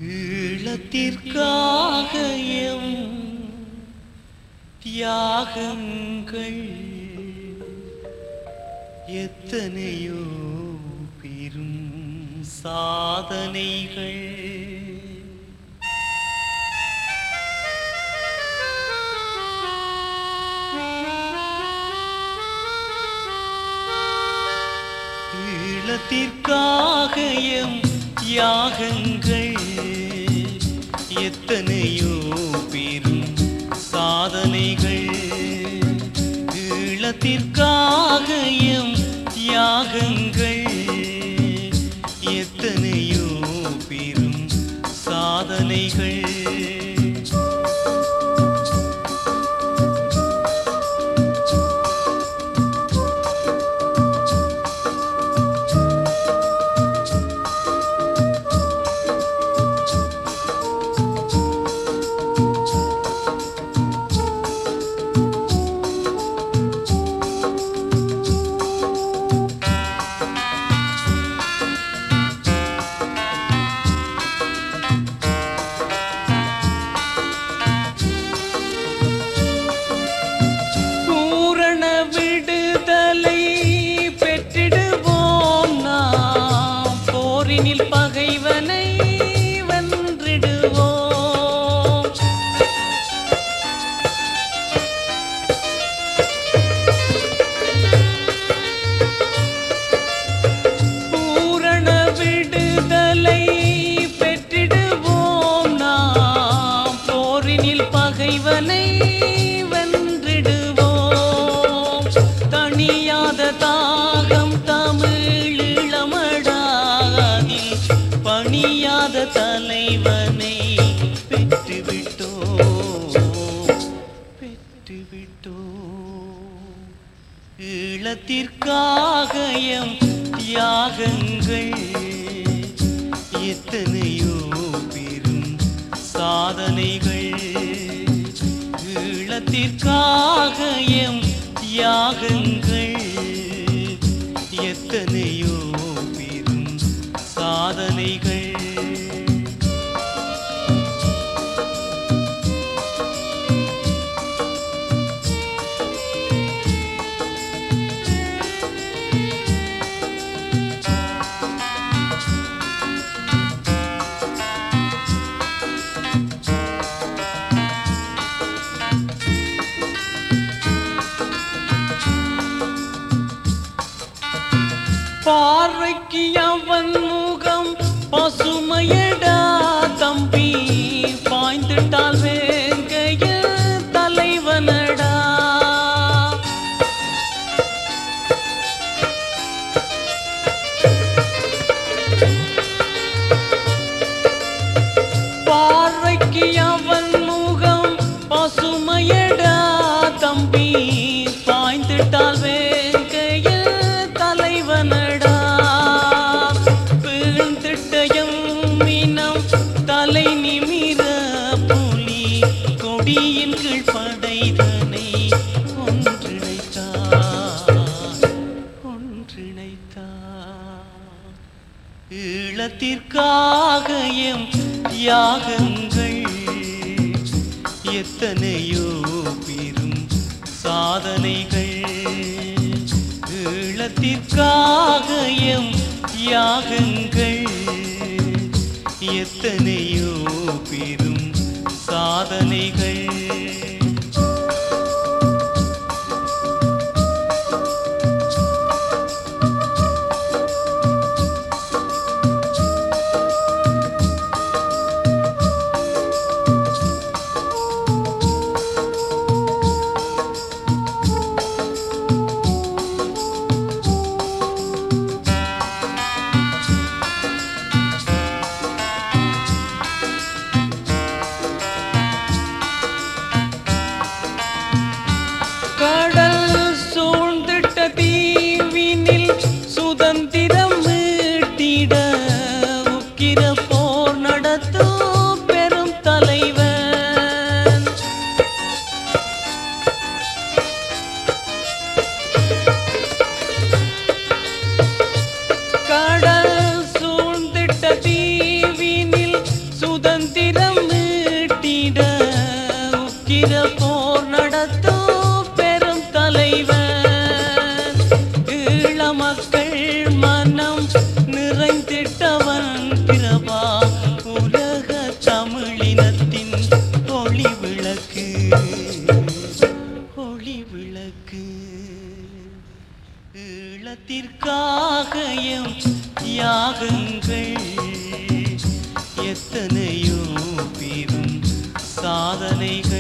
ஈழத்திற்காக M தியாகங்கள் எத்தனையோ பெரும் சாதனைகள் ஈழத்திற்காக எம் தியாகங்கள் எத்தனையோ பெரும் சாதனைகள் ஈழத்திற்காக எம் தியாகங்கள் எத்தனையோ பெரும் சாதனைகள் பூரண விடுதலை பெற்றிடுவோம் நாம் போரினில் பகைவனை வென்றிடுவோம் பூரண விடுதலை பெற்றிடுவோம் நாம் போரினில் பகைவனை வென்றிடுவோம் தணியாத தாகம் தமிழீழமடாதில் பணியாத தலைவனை பெற்றுவிட்டோம் பெற்றுவிட்டோம் ஈழத்திற்காக எம் தியாகங்கள் எத்தனையோ பெரும் சாதனைகள் ஈழத்திற்காக எம் தியாகங்கள் எத்தனையோ பெரும் சாதனைகள் பார்வைக்கு அவன் முகம் பசுமையடா தம்பி பாய்ந்துட்டால் வேங்கைய தலைவனடா பார்வைக்கு அவன் முகம் பசுமையடா தம்பி பாய்ந்துட்டால் வேங்கைய தலைவனடா வீழ்ந்திட்டயம் மினம் தலை நிமிர புலி கொடியின் கீழ் படைதனை ஒன்றிணைத்தார் ஒன்றிணைத்தார் ஈழத்திற்காக எம் தியாகங்கள் எத்தனையோ பெரும் சாதனைகள் ஈழத்திற்காக எம் தியாகங்கள் எத்தனையோ பெரும் சாதனைகள் வீர போர் நடத்தும் பெரும் தலைவன் ஈழ மக்கள் மனம் நிறைந்திட்டவன் பிரபா உலக தமிழினத்தின் ஒளி விளக்கு ஒளி விளக்கு ஈழத்திற்காக எம் யாகங்கள் எத்தனையோ பெரும் சாதனைகள்